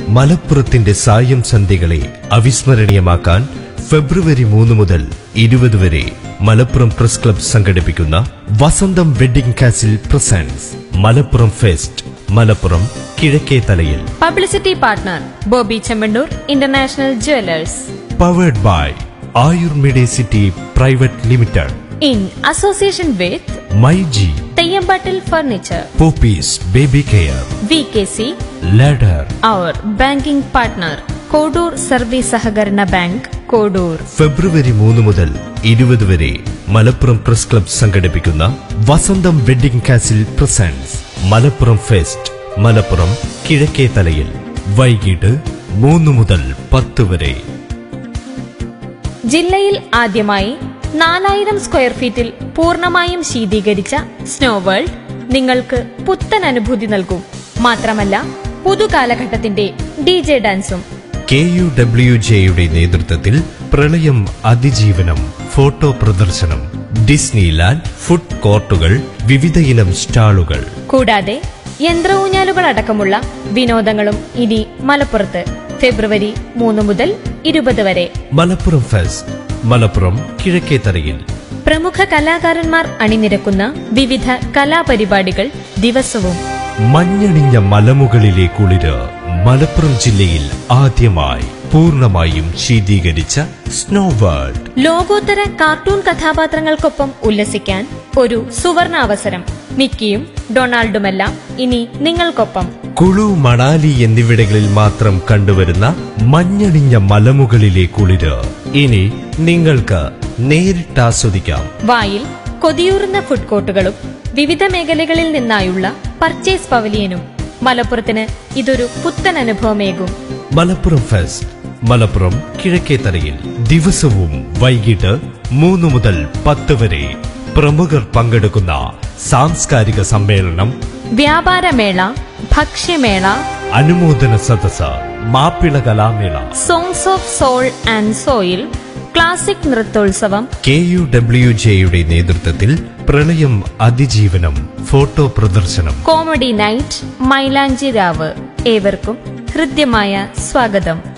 മലപ്പുറത്തിന്റെ സായം സന്ധ്യകളെ അവിസ്മരണീയമാക്കാൻ ഫെബ്രുവരി മൂന്ന് മുതൽ ഇരുപത് വരെ മലപ്പുറം പ്രസ് ക്ലബ് സംഘടിപ്പിക്കുന്ന Vasantham wedding castle presents Malappuram fest Malappuram കിഴക്കേ തലയിൽ publicity partner Boby Chemmanur international jewellers powered by Ayur medicity private limited in association with my G Theyyampattil furniture Poppees baby care V K C ladder our banking partner Kodur service സഹകരണ bank Kodur ഫെബ്രുവരി മൂന്ന് മുതൽ ഇരുപത് വരെ Malappuram press club സംഘടിപ്പിക്കുന്ന Vasantham wedding castle presents Malappuram fest Malappuram കിഴക്കേ തലയിൽ വൈകിട്ട് മൂന്ന് മുതൽ പത്ത് വരെ ജില്ലയിൽ ആദ്യമായി നാലായിരം സ്ക്വയർ ഫീറ്റിൽ പൂർണ്ണമായും ശീതീകരിച്ച സ്നോ വേൾഡ് നിങ്ങൾക്ക് പുത്തൻ അനുഭൂതി നൽകും മാത്രമല്ല പുതുകാലഘട്ടത്തിന്റെ ഡി ജെ ഡാൻസും കെ യു ഡബ്ല്യു ജെയുടെ നേതൃത്വത്തിൽ പ്രളയം അതിജീവനം ഫോട്ടോ പ്രദർശനം ഡിസ്നി ലാൻഡ് ഫുഡ് കോർട്ടുകൾ വിവിധയിനം സ്റ്റാളുകൾ കൂടാതെ യന്ത്രഊഞ്ഞാലുകൾ അടക്കമുള്ള വിനോദങ്ങളും ഇനി മലപ്പുറത്ത് ഫെബ്രുവരി മൂന്ന് മുതൽ ഇരുപത് വരെ മലപ്പുറം ഫെസ്റ്റ് മലപ്പുറം കിഴക്കേ തലയിൽ പ്രമുഖ കലാകാരന്മാർ അണിനിരക്കുന്ന വിവിധ കലാപരിപാടികൾ ദിവസവും മഞ്ഞണിഞ്ഞ മലമുകളിലെ കുളിര് മലപ്പുറം ജില്ലയിൽ ആദ്യമായി പൂർണ്ണമായും ശീതീകരിച്ച സ്നോ വേൾഡ് ലോകോത്തര കാർട്ടൂൺ കഥാപാത്രങ്ങൾക്കൊപ്പം ഉല്ലസിക്കാൻ ഒരു സുവർണ അവസരം മിക്കിയും ഡൊണാൾഡുമെല്ലാം ഇനി നിങ്ങൾക്കൊപ്പം കുളു മണാലി എന്നിവിടങ്ങളിൽ മാത്രം കണ്ടുവരുന്ന മഞ്ഞണിഞ്ഞ മലമുകളിലെ കുളിര് ഇനി നിങ്ങൾക്ക് നേരിട്ട് ആസ്വദിക്കാം വായിൽ കൊതിയൂറുന്ന ഫുഡ് കോർട്ടുകളും വിവിധ മേഖലകളിൽ നിന്നായുള്ള പർച്ചേസ് പവലിയനും മലപ്പുറത്തിന് ഇതൊരു പുത്തൻ അനുഭവമേകും മലപ്പുറം ഫെസ്റ്റ് മലപ്പുറം കിഴക്കേ തലയിൽ ദിവസവും വൈകിട്ട് മൂന്ന് മുതൽ പത്ത് വരെ പ്രമുഖർ പങ്കെടുക്കുന്ന സാംസ്കാരിക സമ്മേളനം വ്യാപാരമേള ഭക്ഷ്യമേള അനുമോദന സദസ് മാപ്പിള കലാമേള songs of soul and soil classic നൃത്തോത്സവം കെ യു ഡബ്ല്യു ജെയുടെ നേതൃത്വത്തിൽ പ്രളയം അതിജീവനം ഫോട്ടോ പ്രദർശനം കോമഡി നൈറ്റ് മൈലാഞ്ചി രാവ് ഏവർക്കും ഹൃദ്യമായ സ്വാഗതം